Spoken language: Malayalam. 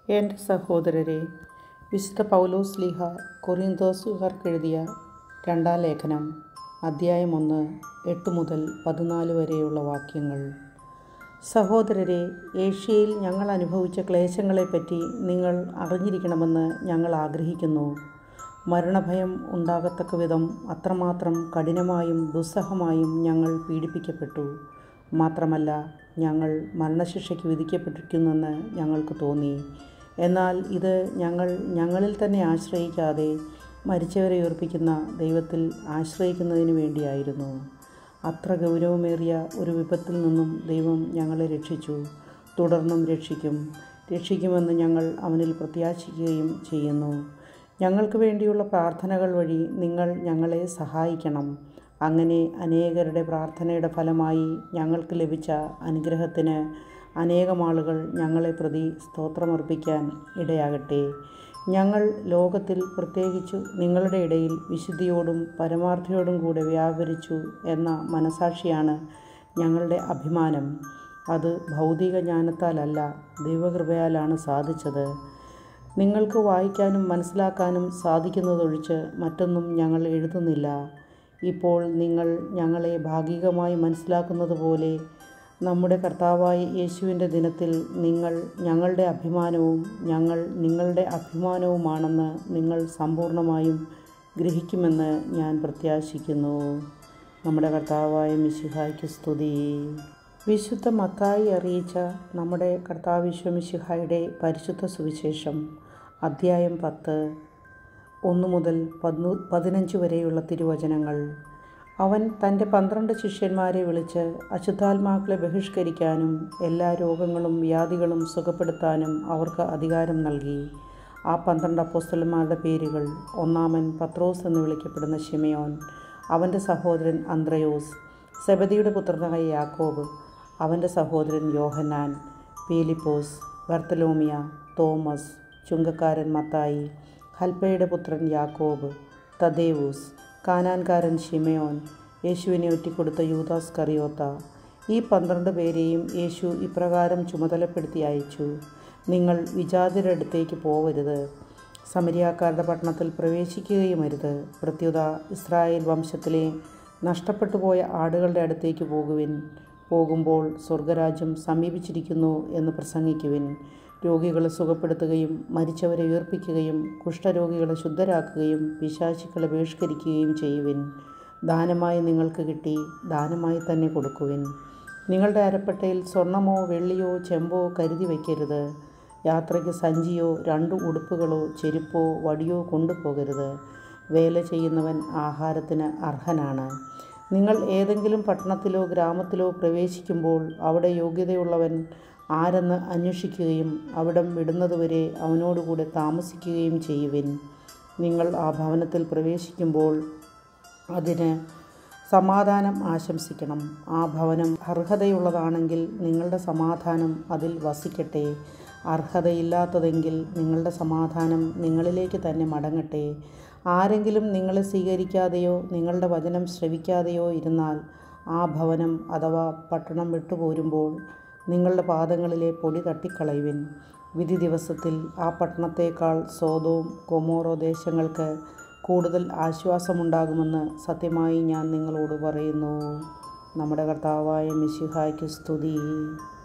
എൻ്റെ സഹോദരരെ വിശുദ്ധ പൗലോസ് ലീഹ കൊറിന്തോസുകാർക്കെഴുതിയ രണ്ടാം ലേഖനം അദ്ധ്യായം ഒന്ന് എട്ട് മുതൽ പതിനാല് വരെയുള്ള വാക്യങ്ങൾ സഹോദരരെ ഏഷ്യയിൽ ഞങ്ങൾ അനുഭവിച്ച ക്ലേശങ്ങളെപ്പറ്റി നിങ്ങൾ അറിഞ്ഞിരിക്കണമെന്ന് ഞങ്ങൾ ആഗ്രഹിക്കുന്നു മരണഭയം ഉണ്ടാകത്തക്ക വിധം അത്രമാത്രം കഠിനമായും ദുസ്സഹമായും ഞങ്ങൾ പീഡിപ്പിക്കപ്പെട്ടു മാത്രമല്ല ഞങ്ങൾ മരണശിക്ഷയ്ക്ക് വിധിക്കപ്പെട്ടിരിക്കുന്നെന്ന് ഞങ്ങൾക്ക് തോന്നി എന്നാൽ ഇത് ഞങ്ങൾ ഞങ്ങളിൽ തന്നെ ആശ്രയിക്കാതെ മരിച്ചവരെ ഉയർപ്പിക്കുന്ന ദൈവത്തിൽ ആശ്രയിക്കുന്നതിന് വേണ്ടിയായിരുന്നു അത്ര ഗൗരവമേറിയ ഒരു വിപത്തിൽ നിന്നും ദൈവം ഞങ്ങളെ രക്ഷിച്ചു തുടർന്നും രക്ഷിക്കും രക്ഷിക്കുമെന്ന് ഞങ്ങൾ അവനിൽ പ്രത്യാശിക്കുകയും ചെയ്യുന്നു ഞങ്ങൾക്ക് വേണ്ടിയുള്ള പ്രാർത്ഥനകൾ വഴി നിങ്ങൾ ഞങ്ങളെ സഹായിക്കണം അങ്ങനെ അനേകരുടെ പ്രാർത്ഥനയുടെ ഫലമായി ഞങ്ങൾക്ക് ലഭിച്ച അനുഗ്രഹത്തിന് അനേകം ആളുകൾ ഞങ്ങളെ പ്രതി സ്തോത്രമർപ്പിക്കാൻ ഇടയാകട്ടെ ഞങ്ങൾ ലോകത്തിൽ പ്രത്യേകിച്ചു നിങ്ങളുടെ ഇടയിൽ വിശുദ്ധിയോടും പരമാർത്ഥയോടും കൂടെ വ്യാപരിച്ചു എന്ന മനസാക്ഷിയാണ് ഞങ്ങളുടെ അഭിമാനം അത് ഭൗതിക ജ്ഞാനത്താലല്ല ദൈവകൃപയാലാണ് സാധിച്ചത് നിങ്ങൾക്ക് വായിക്കാനും മനസ്സിലാക്കാനും സാധിക്കുന്നതൊഴിച്ച് മറ്റൊന്നും ഞങ്ങൾ എഴുതുന്നില്ല ഇപ്പോൾ നിങ്ങൾ ഞങ്ങളെ ഭാഗികമായി മനസ്സിലാക്കുന്നത് പോലെ നമ്മുടെ കർത്താവായ യേശുവിൻ്റെ ദിനത്തിൽ നിങ്ങൾ ഞങ്ങളുടെ അഭിമാനവും ഞങ്ങൾ നിങ്ങളുടെ അഭിമാനവുമാണെന്ന് നിങ്ങൾ സമ്പൂർണ്ണമായും ഗ്രഹിക്കുമെന്ന് ഞാൻ പ്രത്യാശിക്കുന്നു നമ്മുടെ കർത്താവായ മിശിഹായ്ക്ക് സ്തുതി വിശുദ്ധ മത്തായി അറിയിച്ച നമ്മുടെ കർത്താവിശ്വമിശിഹായുടെ പരിശുദ്ധ സുവിശേഷം അദ്ധ്യായം പത്ത് ഒന്ന് മുതൽ പതിനു പതിനഞ്ച് വരെയുള്ള തിരുവചനങ്ങൾ അവൻ തൻ്റെ പന്ത്രണ്ട് ശിഷ്യന്മാരെ വിളിച്ച് അശുദ്ധാത്മാക്കളെ ബഹിഷ്കരിക്കാനും എല്ലാ രോഗങ്ങളും വ്യാധികളും സുഖപ്പെടുത്താനും അവർക്ക് അധികാരം നൽകി ആ പന്ത്രണ്ട് അപ്പോസ്തലന്മാരുടെ പേരുകൾ ഒന്നാമൻ പത്രോസ് എന്ന് വിളിക്കപ്പെടുന്ന ഷിമയോൻ അവൻ്റെ സഹോദരൻ അന്ത്രയോസ് സെബദിയുടെ പുത്രനായ യാക്കോബ് അവൻ്റെ സഹോദരൻ യോഹന്നാൻ പീലിപ്പോസ് ബർത്തലോമിയ തോമസ് ചുങ്കക്കാരൻ മത്തായി ഹൽപ്പയുടെ പുത്രൻ യാക്കോബ് തദേവൂസ് കാനാൻകാരൻ ഷിമയോൻ യേശുവിനെ ഒറ്റിക്കൊടുത്ത യൂദാസ് കറിയോത്ത ഈ പന്ത്രണ്ട് പേരെയും യേശു ഇപ്രകാരം ചുമതലപ്പെടുത്തി അയച്ചു നിങ്ങൾ വിജാതിരുടെ അടുത്തേക്ക് പോവരുത് സമരിയാക്കാരുടെ പട്ടണത്തിൽ പ്രവേശിക്കുകയുമരുത് പ്രത്യുത ഇസ്രായേൽ വംശത്തിലെ നഷ്ടപ്പെട്ടു പോയ ആടുകളുടെ അടുത്തേക്ക് പോകുവിൻ പോകുമ്പോൾ സ്വർഗരാജ്യം സമീപിച്ചിരിക്കുന്നു എന്ന് പ്രസംഗിക്കുവിൻ രോഗികളെ സുഖപ്പെടുത്തുകയും മരിച്ചവരെ ഉയർപ്പിക്കുകയും കുഷ്ഠരോഗികളെ ശുദ്ധരാക്കുകയും പിശാചുക്കളെ ബഹിഷ്കരിക്കുകയും ചെയ്യുവിൻ ദാനമായി നിങ്ങൾക്ക് കിട്ടി ദാനമായി തന്നെ കൊടുക്കുവിൻ നിങ്ങളുടെ അരപ്പട്ടയിൽ സ്വർണമോ വെള്ളിയോ ചെമ്പോ കരുതി വയ്ക്കരുത് യാത്രയ്ക്ക് സഞ്ചിയോ രണ്ട് ഉടുപ്പുകളോ ചെരുപ്പോ വടിയോ കൊണ്ടുപോകരുത് വേല ചെയ്യുന്നവൻ ആഹാരത്തിന് അർഹനാണ് നിങ്ങൾ ഏതെങ്കിലും പട്ടണത്തിലോ ഗ്രാമത്തിലോ പ്രവേശിക്കുമ്പോൾ അവിടെ യോഗ്യതയുള്ളവൻ ആരെന്ന് അന്വേഷിക്കുകയും അവിടം വിടുന്നതുവരെ അവനോടുകൂടെ താമസിക്കുകയും ചെയ്യുവിൻ നിങ്ങൾ ആ ഭവനത്തിൽ പ്രവേശിക്കുമ്പോൾ അതിന് സമാധാനം ആശംസിക്കണം ആ ഭവനം അർഹതയുള്ളതാണെങ്കിൽ നിങ്ങളുടെ സമാധാനം അതിൽ വസിക്കട്ടെ അർഹതയില്ലാത്തതെങ്കിൽ നിങ്ങളുടെ സമാധാനം നിങ്ങളിലേക്ക് തന്നെ മടങ്ങട്ടെ ആരെങ്കിലും നിങ്ങളെ സ്വീകരിക്കാതെയോ നിങ്ങളുടെ വചനം ശ്രവിക്കാതെയോ ഇരുന്നാൽ ആ ഭവനം അഥവാ പട്ടണം വിട്ടുപോരുമ്പോൾ നിങ്ങളുടെ പാദങ്ങളിലെ പൊടി തട്ടിക്കളയുവിൻ വിധി ദിവസത്തിൽ ആ പട്ടണത്തേക്കാൾ സോതവും കൊമോറോ ദേശങ്ങൾക്ക് കൂടുതൽ ആശ്വാസമുണ്ടാകുമെന്ന് സത്യമായി ഞാൻ നിങ്ങളോട് പറയുന്നു നമ്മുടെ കർത്താവായ മിശിഹായ്ക്ക് സ്തുതി